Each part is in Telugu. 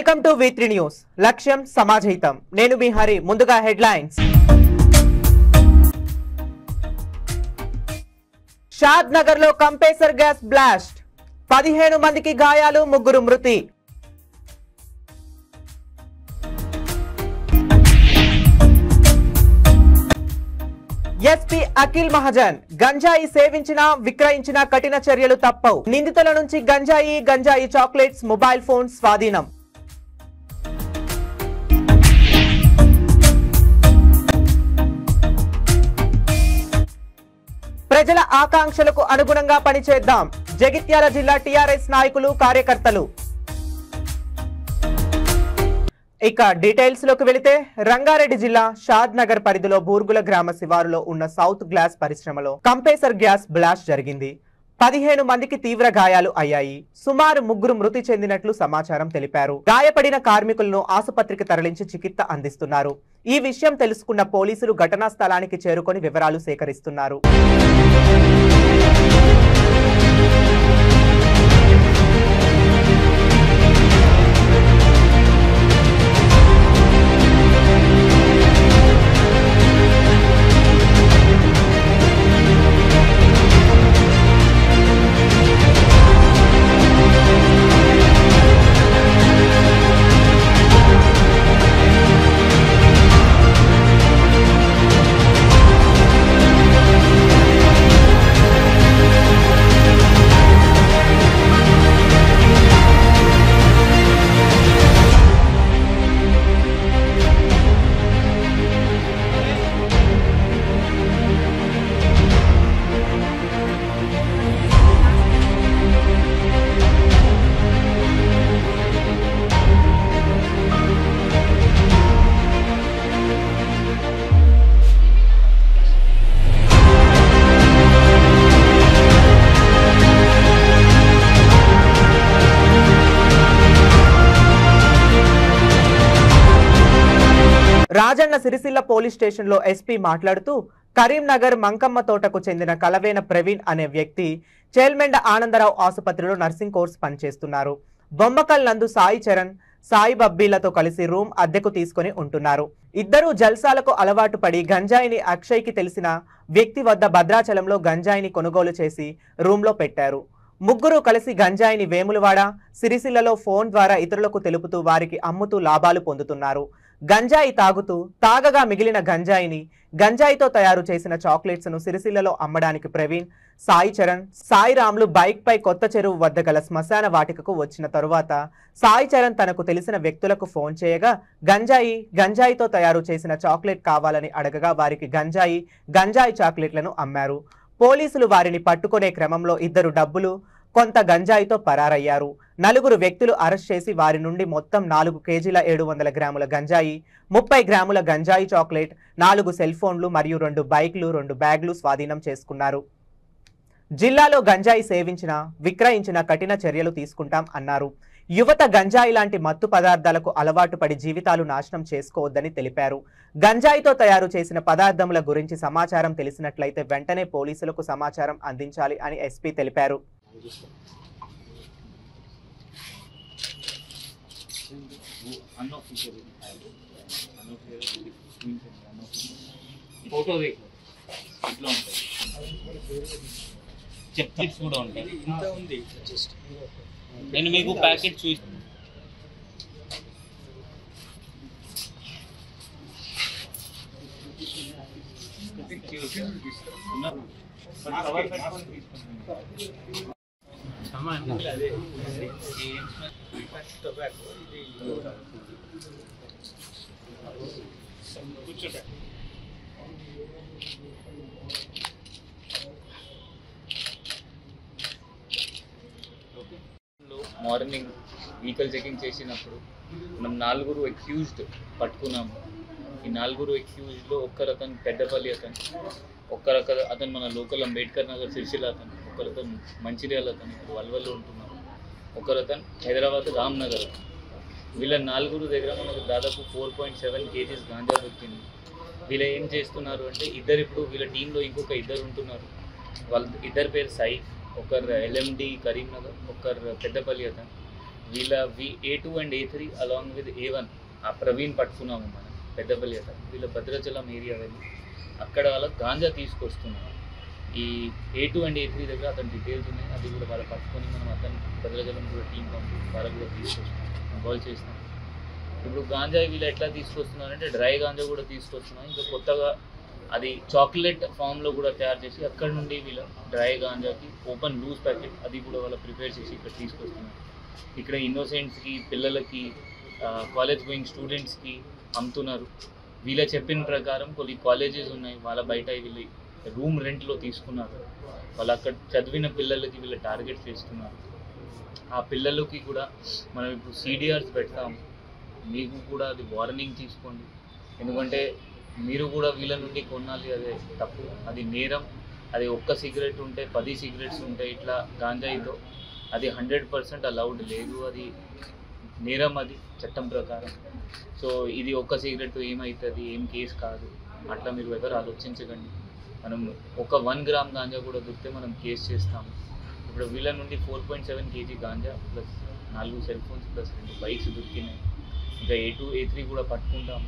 Welcome to V three news లక్ష్యం సమాజహితం నేను మీ హరి ముందుగా హెడ్లైన్స్ షాద్ నగర్ లో కంపేసర్ గ్యాస్ బ్లాస్ట్ పదిహేను మందికి గాయాలు ముగ్గురు మృతి ఎస్పీ అఖిల్ మహాజన్ గంజాయి సేవించిన విక్రయించిన కఠిన చర్యలు తప్పవు నిందితుల నుంచి గంజాయి గంజాయి చాక్లెట్స్ మొబైల్ ఫోన్ స్వాధీనం ప్రజల ఆకాంక్షలకు అనుగుణంగా పనిచేద్దాం జగిత్యాల జిల్లా టిఆర్ఎస్ నాయకులు కార్యకర్తలు ఇక డీటెయిల్స్ లోకి వెళితే రంగారెడ్డి జిల్లా షాద్ నగర్ పరిధిలో బూర్గుల గ్రామ శివారులో ఉన్న సౌత్ గ్లాస్ పరిశ్రమలో కంపేసర్ గ్యాస్ బ్లాస్ట్ జరిగింది పదిహేను మందికి తీవ్ర గాయాలు అయ్యాయి సుమారు ముగ్గురు మృతి చెందినట్లు సమాచారం తెలిపారు గాయపడిన కార్మికులను ఆసుపత్రికి తరలించి చికిత్స అందిస్తున్నారు ఈ విషయం తెలుసుకున్న పోలీసులు ఘటనా స్థలానికి చేరుకొని వివరాలు సేకరిస్తున్నారు రాజన్న సిరిసిల్ల పోలీస్ స్టేషన్ లో ఎస్పీ మాట్లాడుతూ కరీంనగర్ మంకమ్మ తోటకు చెందిన కలవేన ప్రవీణ్ అనే వ్యక్తి చేల్మెండ ఆనందరావు ఆసుపత్రిలో నర్సింగ్ కోర్స్ పనిచేస్తున్నారు బొమ్మకల్ నందు సాయి చరణ్ సాయి బబ్బీలతో కలిసి రూమ్ అద్దెకు తీసుకొని ఉంటున్నారు ఇద్దరూ జల్సాలకు అలవాటు పడి గంజాయిని అక్షయ్కి తెలిసిన వ్యక్తి వద్ద భద్రాచలంలో గంజాయిని కొనుగోలు చేసి రూమ్లో పెట్టారు ముగ్గురు కలిసి గంజాయిని వేములవాడ సిరిసిల్లలో ఫోన్ ద్వారా ఇతరులకు తెలుపుతూ వారికి అమ్ముతూ లాభాలు పొందుతున్నారు గంజాయి తాగుతూ తాగగా మిగిలిన గంజాయిని గంజాయితో తయారు చేసిన చాక్లెట్స్ ను సిరిసిల్లలో అమ్మడానికి ప్రవీణ్ సాయి చరణ్ సాయి రాములు బైక్ పై కొత్త చెరువు వద్ద గల శ్మశాన వాటికకు వచ్చిన తరువాత సాయి చరణ్ తనకు తెలిసిన వ్యక్తులకు ఫోన్ చేయగా గంజాయి గంజాయితో తయారు చేసిన చాక్లెట్ కావాలని అడగగా వారికి గంజాయి గంజాయి చాక్లెట్లను అమ్మారు పోలీసులు వారిని పట్టుకునే క్రమంలో ఇద్దరు డబ్బులు కొంత గంజాయితో పరారయ్యారు నలుగురు వ్యక్తులు అరెస్ట్ చేసి వారి నుండి మొత్తం నాలుగు కేజీల ఏడు వందల గ్రాముల గంజాయి ముప్పై గ్రాముల గంజాయి చాక్లెట్ నాలుగు సెల్ ఫోన్లు మరియు రెండు బైక్లు రెండు బ్యాగ్లు స్వాధీనం చేసుకున్నారు జిల్లాలో గంజాయి సేవించిన విక్రయించిన కఠిన చర్యలు తీసుకుంటాం అన్నారు యువత గంజాయి లాంటి మత్తు పదార్థాలకు అలవాటు పడి జీవితాలు నాశనం చేసుకోవద్దని తెలిపారు గంజాయితో తయారు చేసిన పదార్థముల గురించి సమాచారం తెలిసినట్లయితే వెంటనే పోలీసులకు సమాచారం అందించాలి అని ఎస్పీ తెలిపారు ఫోటో देखो ఇట్లా ఉంటాయి చెప్తాను కూడా ఉంటాయి ఇంత ఉంది జస్ట్ నేను మీకు ప్యాకెట్ చూసి మార్నింగ్ వెహికల్ చెకింగ్ చేసినప్పుడు మనం నలుగురు అక్యూజ్డ్ పట్టుకున్నాము ఈ నలుగురు అక్యూజ్డ్లో ఒక్కరు అతను పెద్దపల్లి అతను ఒక్కరు అతను అతను మన లోకల్ అంబేద్కర్ నగర్ సిరిసిల్ల అతను ఒకరు అతను మంచిర్యాల అతను ఇప్పుడు వల్వల్లో ఉంటున్నారు ఒకరు అతను హైదరాబాద్ రామ్ నగర్ వీళ్ళ నలుగురు దగ్గర మనకు దాదాపు ఫోర్ పాయింట్ సెవెన్ కేజీస్ గాంజా దొరికింది వీళ్ళు ఏం చేస్తున్నారు అంటే ఇద్దరు ఇప్పుడు వీళ్ళ టీంలో ఇంకొక ఇద్దరు ఉంటున్నారు వాళ్ళ ఇద్దరు పేరు సాయి ఒకరు ఎల్ఎండి కరీంనగర్ ఒకరు పెద్దపల్లి అతను వీళ్ళ వి A two and A three along with A one ఆ ప్రవీణ్ పట్టుకున్నాము మనం పెద్దపల్లి అట వీళ్ళ భద్రాచలం ఏరియా వెళ్ళి అక్కడ వాళ్ళ గాంజా తీసుకొస్తున్నాము ఈ A two and A three దగ్గర అతని డీటెయిల్స్ ఉన్నాయి అది కూడా వాళ్ళు పట్టుకొని మనం అతను భద్రాచలం కూడా టీం పంపి వాళ్ళకు కూడా తీసుకొస్తున్నాం కాల్ చేస్తాం ఇప్పుడు గాంజా వీళ్ళు ఎట్లా తీసుకొస్తున్నారు అంటే డ్రై గాంజా కూడా తీసుకొస్తున్నాం ఇంకా కొత్తగా అది చాక్లెట్ ఫామ్లో కూడా తయారు చేసి అక్కడ నుండి వీళ్ళ డ్రై గాంజాకి ఓపెన్ లూజ్ ప్యాకెట్ అది కూడా వాళ్ళు ప్రిపేర్ చేసి ఇక్కడ తీసుకొస్తున్నారు ఇక్కడ ఇన్నోసెంట్స్కి పిల్లలకి కాలేజ్ గోయింగ్ స్టూడెంట్స్కి అమ్ముతున్నారు వీళ్ళ చెప్పిన ప్రకారం కొన్ని కాలేజెస్ ఉన్నాయి వాళ్ళ బయట వీళ్ళు రూమ్ రెంట్లో తీసుకున్నారు వాళ్ళు అక్కడ చదివిన పిల్లలకి వీళ్ళు టార్గెట్ చేస్తున్నారు ఆ పిల్లలకి కూడా మనం ఇప్పుడు సిడిఆర్స్ పెడతాం మీకు కూడా అది వార్నింగ్ తీసుకోండి ఎందుకంటే మీరు కూడా వీళ్ళ నుండి కొనాలి అదే తప్పు అది నేరం అది ఒక్క సిగరెట్ ఉంటే పది సిగరెట్స్ ఉంటాయి ఇట్లా గాంజాయితో అది హండ్రెడ్ పర్సెంట్ అలౌడ్ లేదు అది నేరం అది చట్టం ప్రకారం సో ఇది ఒక్క సిగరెట్ ఏమవుతుంది ఏం కేసు కాదు అట్లా మీరు ఎవరు ఆలోచించకండి మనం ఒక వన్ గ్రామ్ గాంజా కూడా దొరికితే మనం కేసు చేస్తాము ఇప్పుడు వీళ్ళ నుండి ఫోర్ పాయింట్ సెవెన్ కేజీ గాంజా ప్లస్ నాలుగు సెల్ ఫోన్స్ ప్లస్ రెండు బైక్స్ దొరికినాయి ఇంకా ఏ టూ ఏ త్రీ కూడా పట్టుకుంటాం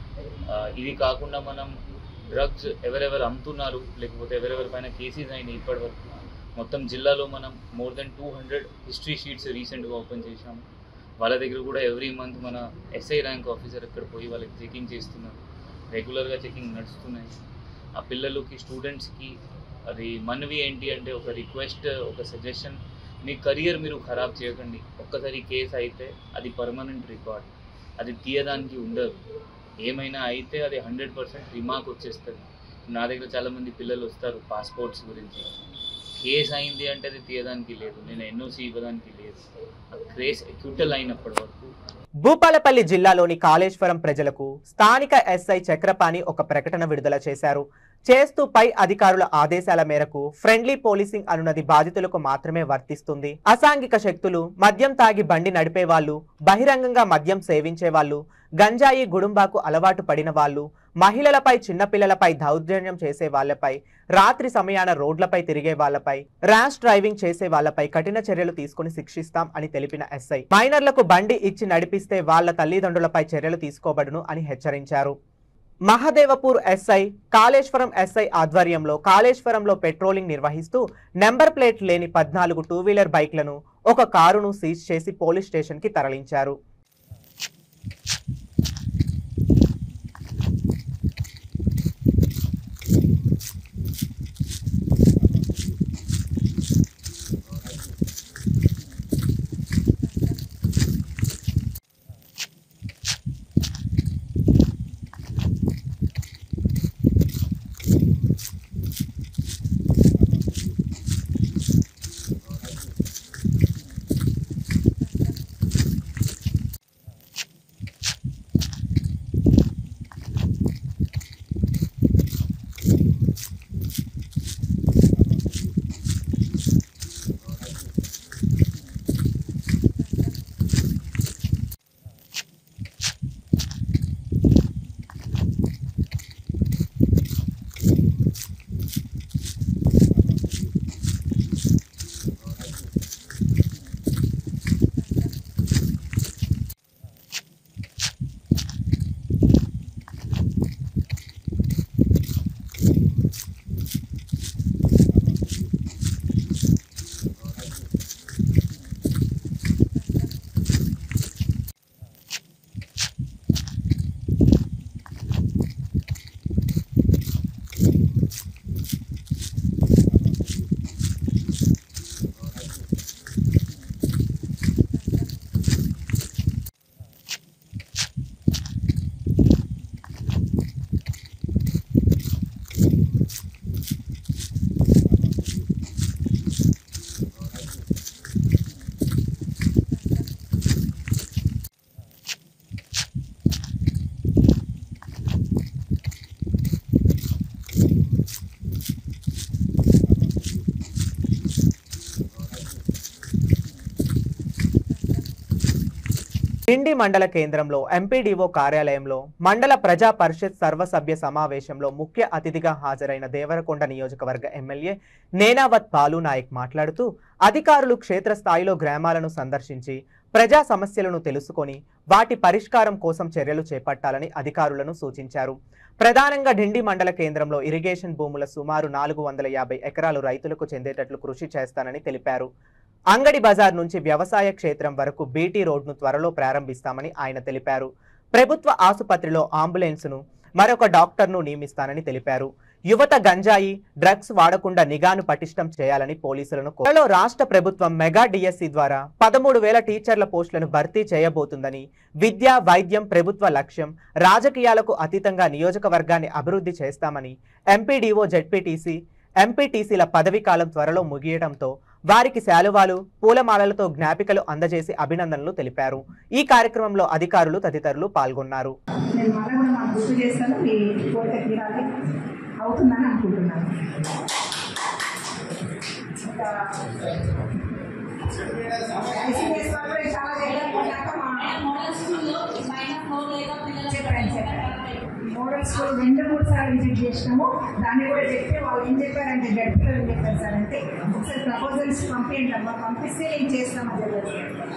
ఆ, ఇది కాకుండా మనం డ్రగ్స్ ఎవరెవరు అమ్ముతున్నారు లేకపోతే ఎవరెవరి పైన కేసెస్ అయినాయి ఇప్పటి వరకు మొత్తం జిల్లాలో మనం more than two hundred history sheets రీసెంట్గా ఓపెన్ చేశాము వాళ్ళ దగ్గర కూడా ఎవ్రీ మంత్ మన ఎస్ఐ ర్యాంక్ ఆఫీసర్ అక్కడ పోయి వాళ్ళకి చెకింగ్ చేస్తున్నారు రెగ్యులర్గా చెకింగ్ నడుస్తున్నాయి ఆ పిల్లలకి స్టూడెంట్స్కి అది మనవి ఏంటి అంటే ఒక రిక్వెస్ట్ ఒక సజెషన్ మీ కెరియర్ మీరు ఖరాబ్ చేయకండి ఒక్కసారి కేసు అయితే అది పర్మనెంట్ రికార్డ్ అది తీయడానికి ఉండదు ఏమైనా అయితే అది హండ్రెడ్ పర్సెంట్ రిమార్క్ వచ్చేస్తుంది నా దగ్గర చాలామంది పిల్లలు వస్తారు పాస్పోర్ట్స్ గురించి కేసు అయింది అంటే అది తీయడానికి లేదు నేను ఎన్ఓసి ఇవ్వడానికి లేదు ఆ కేసు ఎక్యూటల్ అయినప్పటి వరకు భూపాలపల్లి జిల్లాలోని కాళేశ్వరం ప్రజలకు స్థానిక ఎస్ఐ చక్రపాణి ఒక ప్రకటన విడుదల చేశారు చేస్తూ పై అధికారుల ఆదేశాల మేరకు ఫ్రెండ్లీ పోలీసింగ్ అనున్నది బాధితులకు మాత్రమే వర్తిస్తుంది అసాంఘిక శక్తులు మద్యం తాగి బండి నడిపే వాళ్ళు బహిరంగంగా మద్యం సేవించే వాళ్ళు గంజాయి గుడుంబాకు అలవాటు పడిన వాళ్ళు మహిళలపై చిన్నపిల్లలపై దౌర్జన్యం చేసే వాళ్ళపై రాత్రి సమయాన రోడ్లపై తిరిగే వాళ్ళపై ర్యాష్ డ్రైవింగ్ చేసే వాళ్ళపై కఠిన చర్యలు తీసుకుని శిక్షిస్తాం అని తెలిపిన ఎస్ఐ మైనర్లకు బండి ఇచ్చి నడిపిస్తే వాళ్ళ తల్లిదండ్రులపై చర్యలు తీసుకోబడును అని హెచ్చరించారు మహదేవపూర్ ఎస్ఐ కాళేశ్వరం ఎస్ఐ ఆధ్వర్యంలో కాళేశ్వరంలో పెట్రోలింగ్ నిర్వహిస్తూ నెంబర్ ప్లేట్ లేని పద్నాలుగు టూ వీలర్ బైక్లను ఒక కారును సీజ్ చేసి పోలీస్ స్టేషన్కి తరలించారు డిండి మండల కేంద్రంలో ఎంపీడీఓ కార్యాలయంలో మండల ప్రజా పరిషత్ సర్వసభ్య సమావేశంలో ముఖ్య అతిథిగా హాజరైన దేవరకొండ నియోజకవర్గ ఎమ్మెల్యే నేనావత్ బాలు నాయక్ మాట్లాడుతూ అధికారులు క్షేత్రస్థాయిలో గ్రామాలను సందర్శించి ప్రజా సమస్యలను తెలుసుకొని వాటి పరిష్కారం కోసం చర్యలు చేపట్టాలని అధికారులను సూచించారు ప్రధానంగా డిండి మండల కేంద్రంలో ఇరిగేషన్ భూముల సుమారు నాలుగు వందల యాభై ఎకరాలు రైతులకు చెందేటట్లు కృషి చేస్తానని తెలిపారు అంగడి బజార్ నుంచి వ్యవసాయ క్షేత్రం వరకు బీటీ రోడ్ను త్వరలో ప్రారంభిస్తామని ఆయన తెలిపారు ప్రభుత్వ ఆసుపత్రిలో అంబులెన్స్ను మరొక డాక్టర్ను నియమిస్తానని తెలిపారు యువత గంజాయి డ్రగ్స్ వాడకుండా నిఘాను పటిష్టం చేయాలని పోలీసులను కోరారు. త్వరలో రాష్ట్ర ప్రభుత్వం మెగా డిఎస్సి ద్వారా పదమూడు వేల టీచర్ల పోస్టులను భర్తీ చేయబోతుందని విద్య వైద్యం ప్రభుత్వ లక్ష్యం రాజకీయాలకు అతీతంగా నియోజకవర్గాన్ని అభివృద్ధి చేస్తామని ఎంపీడీఓ జెడ్పీటీసీ ఎంపీటీసీల పదవీ కాలం త్వరలో ముగియడంతో వారికి శాలువాలు పూలమాలలతో జ్ఞాపికలు అందజేసి అభినందనలు తెలిపారు ఈ కార్యక్రమంలో అధికారులు తదితరులు పాల్గొన్నారు నేను మళ్ళీ కూడా మాకు గుర్తు చేస్తాను మీ కోరిక తీరాలి అవుతుందని అనుకుంటున్నాను ఇంకా ఐసీడీఎస్ వాళ్ళు కూడా చాలా దగ్గరకు ఉన్నాక మా చెప్పండి చెప్పండి మోడల్ స్కూల్ రెండు మూడు సార్లు విజిట్ చేసినాము దాన్ని కూడా చెప్తే వాళ్ళు ఏం చెప్పారంటే గడిపిలో ఏం చెప్పారు సార్ అంటే ఒకసారి ప్రపోజల్స్ పంపించండి అమ్మా పంపిస్తే ఏం చేస్తామని చెప్పారు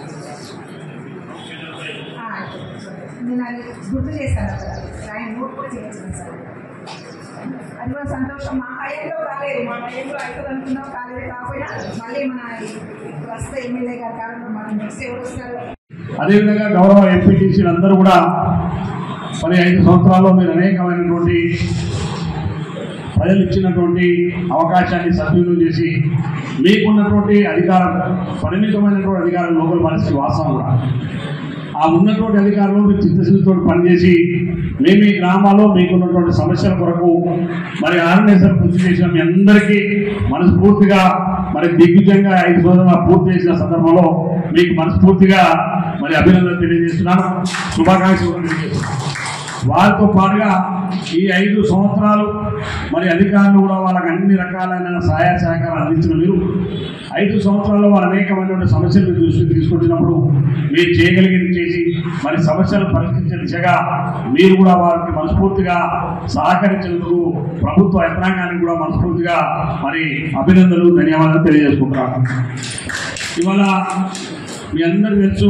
ఆ, నేను అది గుర్తు చేస్తాను అక్కడ ఆయన నోట్ కూడా చేయించాను సార్ అది కూడా సంతోషం మా హయాంలో కాలేదు మా హయాంలో అవుతుంది అనుకున్నాం కాలేదు కాకపోయినా మళ్ళీ మన ప్రస్తుత ఎమ్మెల్యే గారు కాలంలో మనం నెక్స్ట్ ఎవరు వస్తారు అదేవిధంగా గౌరవ ఎంపీటీసీలు అందరూ కూడా మరి ఐదు సంవత్సరాల్లో మీరు అనేకమైనటువంటి ప్రజలు ఇచ్చినటువంటి అవకాశాన్ని సద్వినియోగం చేసి మీకున్నటువంటి అధికారం పరిమితమైనటువంటి అధికారం లోపల పరిస్థితి వాస్తవం కూడా ఆ ఉన్నటువంటి అధికారులు మీరు చిత్తశుద్ధితో పనిచేసి మేము ఈ గ్రామాల్లో మీకున్నటువంటి సమస్యల కొరకు మరి ఆర్గనైజర్ కృషి చేసిన మీ అందరికీ మనస్ఫూర్తిగా మరి దిగ్విజయంగా ఐదు సంవత్సరాలు పూర్తి చేసిన సందర్భంలో మీకు మనస్ఫూర్తిగా మరి అభినందన తెలియజేస్తున్నాను శుభాకాంక్షలు తెలియజేస్తున్నాను వారితో పాటుగా ఈ ఐదు సంవత్సరాలు మరి అధికారులు కూడా వాళ్ళకి అన్ని రకాలైన సహాయ సహకారాలు అందించిన మీరు ఐదు సంవత్సరాల్లో వారు అనేకమైనటువంటి సమస్యలు మీ దృష్టికి తీసుకొచ్చినప్పుడు మీరు చేయగలిగింది చేసి మరి సమస్యలు పరిష్కరించే దిశగా మీరు కూడా వారికి మనస్ఫూర్తిగా సహకరించేందుకు ప్రభుత్వ యంత్రాంగానికి కూడా మనస్ఫూర్తిగా మరి అభినందనలు ధన్యవాదాలు తెలియజేసుకుంటున్నాను ఇవాళ మీ అందరికీ తెలుసు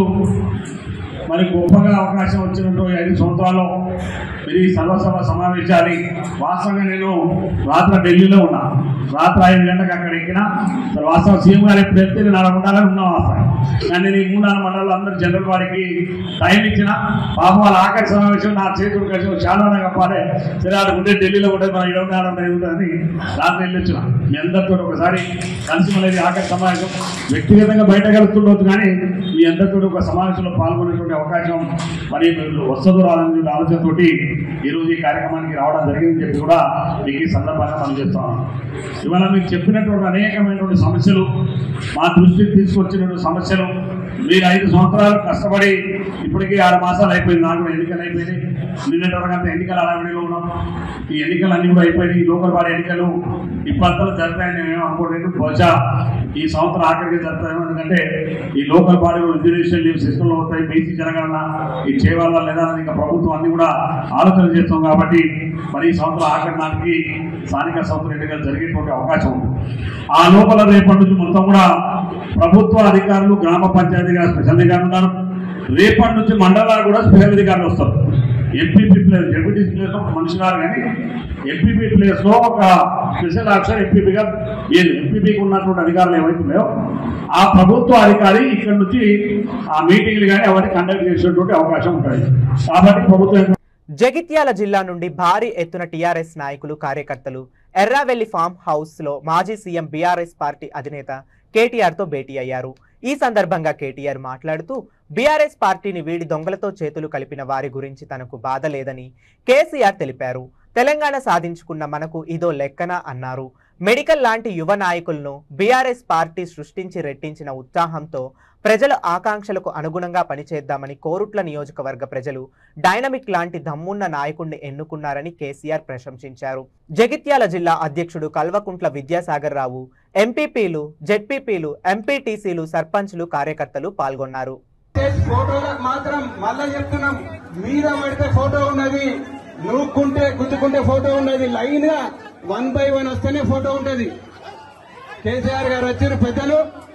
మరి గొప్పగా అవకాశం వచ్చినట్టు ఈ ఐదు సంవత్సరాల్లో మీరు ఈ సర్వసభ సమావేశాన్ని వాస్తవంగా నేను రాత్రి ఢిల్లీలో ఉన్నా రాత్రి ఐదు గంటలకు అక్కడ ఎక్కిన మరి వాస్తవం సీఎం గారు ఎప్పుడు వెళ్తే నేను అలా ఉండాలని ఉన్నా వాస్తవం కానీ నేను ఈ మూడు నాలుగు మండలాలు అందరూ జనరల్ వారికి టైం ఇచ్చిన పాపం వాళ్ళ ఆఖరి సమావేశం నా చేతులు కలిసి చాలా కప్పాలి సరే అది ఉంటే ఢిల్లీలో ఉంటే మన ఇరవై నాలుగు ఉంటుందని రాత్రి వెళ్ళొచ్చిన మీ అందరితో ఒకసారి కలిసి మళ్ళీ ఆఖరి సమావేశం వ్యక్తిగతంగా బయట కలుస్తుండొచ్చు కానీ మీ అందరితో ఒక సమావేశంలో పాల్గొనేటువంటి అవకాశం మరి వస్తుందో రాదని ఆలోచనతోటి ఈరోజు ఈ కార్యక్రమానికి రావడం జరిగిందని చెప్పి కూడా మీకు ఈ సందర్భంగా మనం చేస్తాం ఇవాళ మీకు చెప్పినటువంటి అనేకమైనటువంటి సమస్యలు మా దృష్టికి తీసుకొచ్చినటువంటి సమస్యలు మీరు ఐదు సంవత్సరాలు కష్టపడి ఇప్పటికీ ఆరు మాసాలు అయిపోయింది నాకు కూడా ఎన్నికలు అయిపోయినాయి నిన్నటి వరకు ఎన్నికల అడవిలో ఉన్నాం ఈ ఎన్నికలు అన్ని కూడా అయిపోయినాయి ఈ లోకల్ బాడీ ఎన్నికలు ఇప్పంతలో జరుగుతాయని మేము అనుకోలేదు బహుశా ఈ సంవత్సరం ఆఖరికి జరుగుతాయేమో ఎందుకంటే ఈ లోకల్ బాడీ రిజర్వేషన్ లీవ్ సిస్టంలో అవుతాయి బీసీ జనగణన ఇది చేయవాలా లేదా అని ఇంకా ప్రభుత్వం అన్ని కూడా ఆలోచన చేస్తాం కాబట్టి మరి ఈ సంవత్సరం ఆఖరి నాటికి స్థానిక సంస్థల ఎన్నికలు జరిగేటువంటి అవకాశం ఉంది ఆ లోపల రేపటి నుంచి మొత్తం కూడా ప్రభుత్వ అధికారులు గ్రామ పంచాయతీగా స్పెషల్ అధికారులు ఉన్నారు రేపటి నుంచి మండలాలు కూడా స్పెషల్ అధికారులు వస్తారు ఎంపీపీ ప్లేస్ డెప్యూటీ ప్లేస్ ఒక మనిషి గారు కానీ ఎంపీపీ ప్లేస్ లో ఒక స్పెషల్ ఆఫీసర్ ఎంపీపీగా లేదు ఎంపీపీకి ఉన్నటువంటి అధికారులు ఏవైతున్నాయో ఆ ప్రభుత్వ అధికారి ఇక్కడ నుంచి ఆ మీటింగ్లు కానీ అవన్నీ కండక్ట్ చేసేటువంటి అవకాశం ఉంటుంది కాబట్టి ప్రభుత్వం జగిత్యాల జిల్లా నుండి భారీ ఎత్తున టీఆర్ఎస్ నాయకులు కార్యకర్తలు ఎర్రావెల్లి ఫామ్ హౌస్ లో మాజీ సీఎం బీఆర్ఎస్ పార్టీ అధినేత కేటీఆర్ తో భేటీ అయ్యారు ఈ సందర్భంగా కేటీఆర్ మాట్లాడుతూ బీఆర్ఎస్ పార్టీని వీడి దొంగలతో చేతులు కలిపిన వారి గురించి తనకు బాధ లేదని కేసీఆర్ తెలిపారు తెలంగాణ సాధించుకున్న మనకు ఇదో లెక్కన అన్నారు మెడికల్ లాంటి యువ నాయకులను బీఆర్ఎస్ పార్టీ సృష్టించి రెట్టించిన ఉత్సాహంతో ప్రజల ఆకాంక్షలకు అనుగుణంగా పనిచేద్దామని కోరుట్ల నియోజకవర్గ ప్రజలు డైనమిక్ లాంటి దమ్మున్న నాయకుడిని ఎన్నుకున్నారని కేసీఆర్ ప్రశంసించారు జగిత్యాల జిల్లా అధ్యక్షుడు కల్వకుంట్ల విద్యాసాగర్ రావు ఎంపీపీలు జెడ్పీపీలు ఎంపీటీసీలు సర్పంచ్లు కార్యకర్తలు పాల్గొన్నారు ఫోటోలకు మాత్రం మళ్ళా చెప్తున్నాం మీద పడితే ఫోటో ఉన్నది నూక్కుంటే గుద్దుకుంటే ఫోటో ఉన్నది లైన్ గా వన్ బై వన్ వస్తేనే ఫోటో ఉంటది కేసీఆర్ గారు వచ్చారు పెద్దలు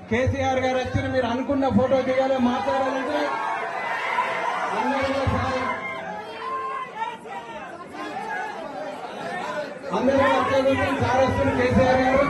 కేసీఆర్ గారు వచ్చి మీరు అనుకున్న ఫోటో దిగాలి మాట్లాడాలంటే అందరూ కూడా సార్ అందరూ కూడా అట్లే కూర్చొని సార్ వస్తున్నారు కేసీఆర్ గారు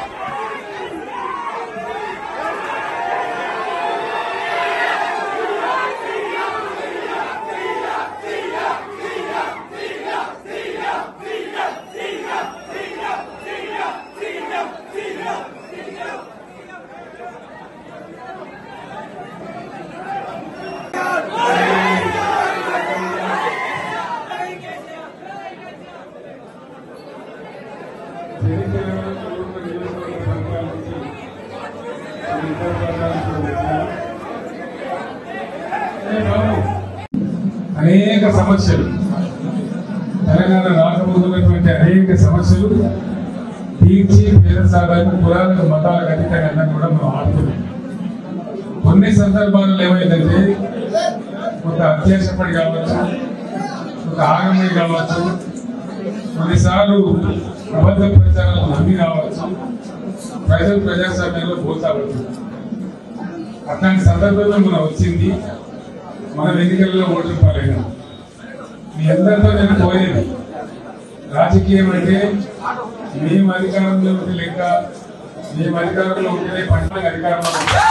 అనేక సమస్యలు తెలంగాణ రాకముందున్నటువంటి అనేక సమస్యలు తీర్చి పేద సాధారణ పురాణ మతాలకు అతీతంగా అన్నది కూడా మనం ఆడుతున్నాం కొన్ని సందర్భాల్లో ఏమైందంటే ఒక అత్యాశపడి కావచ్చు ఒక ఆగమని కావచ్చు కొన్నిసార్లు అబద్ధ ప్రచారాలు నమ్మి కావచ్చు ప్రజలు ప్రజాస్వామ్యంలో పోతా ఉంటుంది అట్లాంటి సందర్భంలో మనం వచ్చింది మనం ఎన్నికల్లో ఓట్లు పాలైనా మీ అందరితో నేను కోరేది రాజకీయం అంటే మేము అధికారంలో ఉంటే లెక్క మేము అధికారంలో ఉంటేనే పంటలకు అధికారంలో ఉంటాం.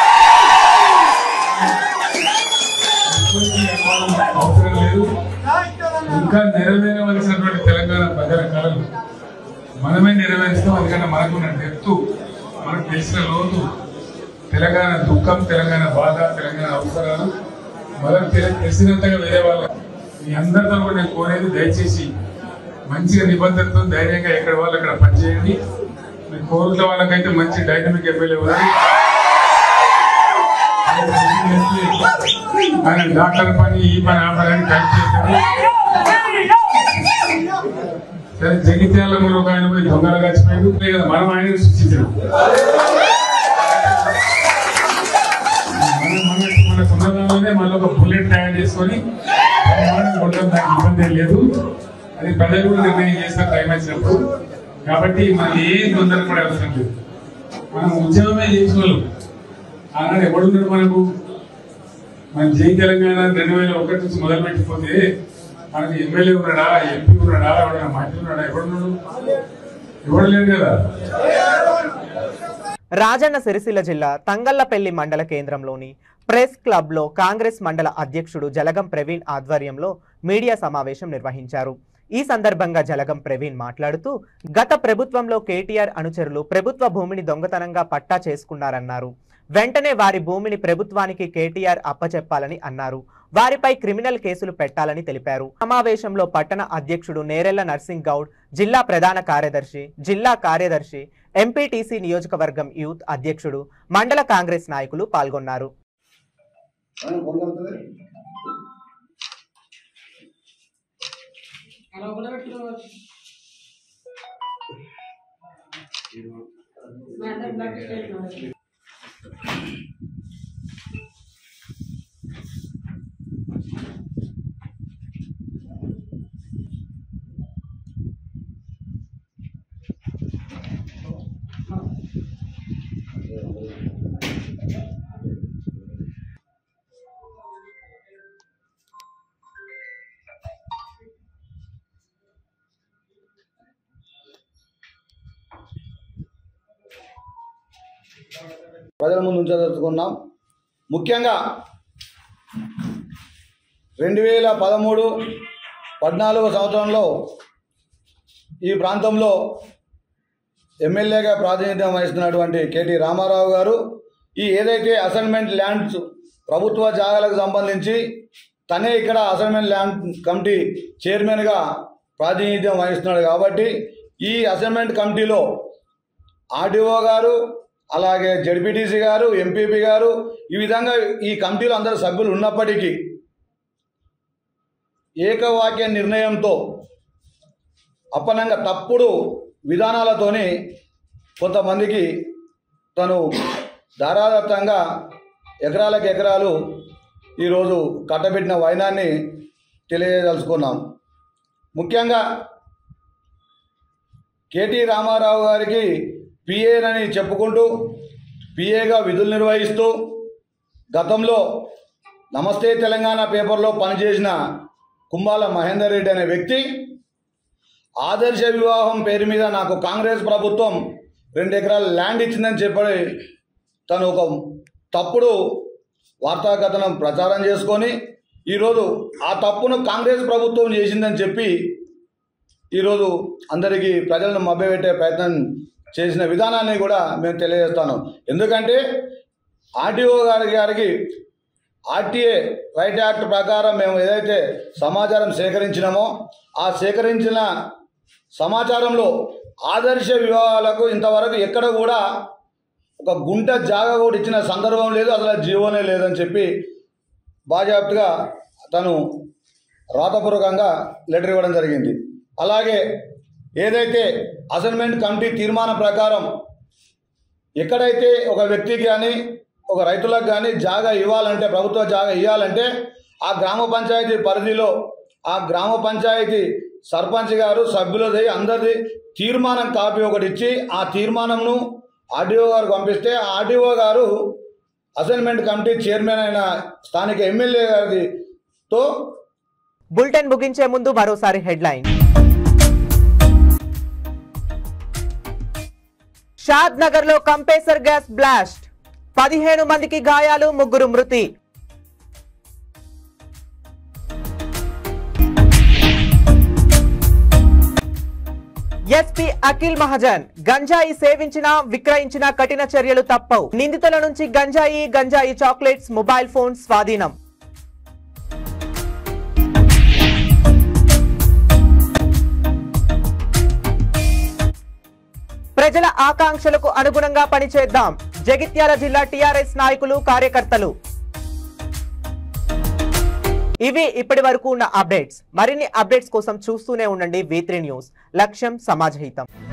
ఎప్పటికీ అనుమానం అవసరం లేదు ఇంకా నెరవేరవలసినటువంటి తెలంగాణ ప్రజల కళలు మనమే నెరవేరుస్తాం అందుకంటే మనకున్న డెప్తు మనకు తెలిసిన లోతు తెలంగాణ దుఃఖం తెలంగాణ బాధ తెలంగాణ అవసరాలు మనకు తెలి- తెలిసినంతగా వేరే వాళ్ళ మీ అందరితో కూడా నేను కోరేది దయచేసి మంచిగా నిబంధనతో ధైర్యంగా ఎక్కడ వాళ్ళు అక్కడ పనిచేయండి మీ కోరుట్ల వాళ్ళకైతే మంచి డైనమిక్ ఎమ్మెల్యే ఉన్నారు ఆయన డాక్టర్ పని ఈ పని ఆ పని అని కలిసి చేశారు సరే జగిత్యాల కూడా ఒక ఆయన పోయి దొంగలు గచ్చిపోయాడు లే కదా మనం ఆయన సృష్టించాం మన మన మన సొంతంలోనే మళ్ళీ ఒక బుల్లెట్ తయారు చేసుకొని ప్రమాణం కొట్టడం దానికి ఇబ్బంది ఏం లేదు అది ప్రజలు కూడా నిర్ణయం చేస్తారు టైం వచ్చినప్పుడు కాబట్టి మనం ఏం తొందర కూడా అవసరం లేదు మనం ఉద్యమమే చేసిన వాళ్ళు ఆనాడు ఎవడున్నాడు మనకు మన జై తెలంగాణ రెండు వేల ఒకటి నుంచి మొదలు పెట్టిపోతే మనకి ఎమ్మెల్యే ఉన్నాడా ఎంపీ ఉన్నాడా ఎవడైనా మంత్రి ఉన్నాడా ఎవడున్నాడు ఎవడు లేడు కదా రాజన్న సిరిసిల్ల జిల్లా తంగళ్లపల్లి మండల కేంద్రంలోని ప్రెస్ క్లబ్లో కాంగ్రెస్ మండల అధ్యక్షుడు జలగం ప్రవీణ్ ఆధ్వర్యంలో మీడియా సమావేశం నిర్వహించారు ఈ సందర్భంగా జలగం ప్రవీణ్ మాట్లాడుతూ గత ప్రభుత్వంలో కేటీఆర్ అనుచరులు ప్రభుత్వ భూమిని దొంగతనంగా పట్టా చేసుకున్నారన్నారు వెంటనే వారి భూమిని ప్రభుత్వానికి కేటీఆర్ అప్పచెప్పాలని అన్నారు వారిపై క్రిమినల్ కేసులు పెట్టాలని తెలిపారు సమావేశంలో పట్టణ అధ్యక్షుడు నేరెళ్ల నర్సింగ్ గౌడ్ జిల్లా ప్రధాన కార్యదర్శి జిల్లా కార్యదర్శి ఎంపీటీసీ నియోజకవర్గం యూత్ అధ్యక్షుడు మండల కాంగ్రెస్ నాయకులు పాల్గొన్నారు ప్రజల ముందు ఉంచదలుచుకున్నాం ముఖ్యంగా రెండు వేల పదమూడు పద్నాలుగో సంవత్సరంలో ఈ ప్రాంతంలో ఎమ్మెల్యేగా ప్రాతినిధ్యం వహిస్తున్నటువంటి కేటీ రామారావు గారు ఈ ఏదైతే అసైన్మెంట్ ల్యాండ్స్ ప్రభుత్వ జాగాలకు సంబంధించి తనే ఇక్కడ అసైన్మెంట్ ల్యాండ్ కమిటీ చైర్మన్గా ప్రాతినిధ్యం వహిస్తున్నాడు కాబట్టి ఈ అసైన్మెంట్ కమిటీలో ఆర్డీఓ గారు అలాగే జడ్పీటీసీ గారు ఎంపీపీ గారు ఈ విధంగా ఈ కమిటీలో అందరు సభ్యులు ఉన్నప్పటికీ ఏకవాక్య నిర్ణయంతో అప్పనంగా తప్పుడు విధానాలతోని కొంతమందికి తను ధారాదత్తంగా ఎకరాలకు ఎకరాలు ఈరోజు కట్టబెట్టిన వైనాన్ని తెలియదలుచుకున్నాం ముఖ్యంగా కేటీ రామారావు గారికి పిఏనని చెప్పుకుంటూ పిఏగా విధులు నిర్వహిస్తూ గతంలో నమస్తే తెలంగాణ పేపర్లో పనిచేసిన కుంబాల మహేందర్ రెడ్డి అనే వ్యక్తి ఆదర్శ వివాహం పేరు మీద నాకు కాంగ్రెస్ ప్రభుత్వం రెండు ఎకరాల ల్యాండ్ ఇచ్చిందని చెప్పి తను ఒక తప్పుడు వార్తా కథనం ప్రచారం చేసుకొని ఈరోజు ఆ తప్పును కాంగ్రెస్ ప్రభుత్వం చేసిందని చెప్పి ఈరోజు అందరికీ ప్రజలను మభ్యపెట్టే ప్రయత్నం చేసిన విధానాన్ని కూడా మేము తెలియజేస్తాను ఎందుకంటే ఆర్టీఓ గారి గారికి ఆర్టీఏ రైట్ యాక్ట్ ప్రకారం మేము ఏదైతే సమాచారం సేకరించినామో ఆ సేకరించిన సమాచారంలో ఆదర్శ వివాహాలకు ఇంతవరకు ఎక్కడ కూడా ఒక గుంట జాగా కూడా ఇచ్చిన సందర్భం లేదు అసలు జీవోనే లేదని చెప్పి బాజాప్తుగా తను రాతపూర్వకంగా లెటర్ ఇవ్వడం జరిగింది అలాగే ఏదైతే అసైన్మెంట్ కమిటీ తీర్మానం ప్రకారం ఎక్కడైతే ఒక వ్యక్తికి కానీ ఒక రైతులకు కానీ జాగా ఇవ్వాలంటే ప్రభుత్వ జాగా ఇవ్వాలంటే ఆ గ్రామ పంచాయతీ పరిధిలో ఆ గ్రామ పంచాయతీ సర్పంచ్ గారు సభ్యులది అందరిది తీర్మానం కాపీ ఒకటి ఇచ్చి ఆ తీర్మానంను ఆర్డీఓ గారు పంపిస్తే ఆ ఆర్డీఓ గారు అసైన్మెంట్ కమిటీ చైర్మన్ అయిన స్థానిక ఎమ్మెల్యే గారితో బులెటిన్ ముగించే ముందు మరోసారి హెడ్లైన్ షాద్ నగర్ లో కంపేసర్ గ్యాస్ బ్లాస్ట్ పదిహేను మందికి గాయాలు ముగ్గురు మృతి ఎస్పీ అఖిల్ మహాజన్ గంజాయి సేవించిన విక్రయించిన కఠిన చర్యలు తప్పవు నిందితుల నుంచి గంజాయి గంజాయి చాక్లెట్స్ మొబైల్ ఫోన్ స్వాధీనం ప్రజల ఆకాంక్షలకు అనుగుణంగా పనిచేద్దాం జగిత్యాల జిల్లా టిఆర్ఎస్ నాయకులు కార్యకర్తలు ఇవి ఇప్పటి వరకు ఉన్న అప్డేట్స్ మరిన్ని అప్డేట్స్ కోసం చూస్తూనే ఉండండి వి న్యూస్ లక్ష్యం సమాజహితం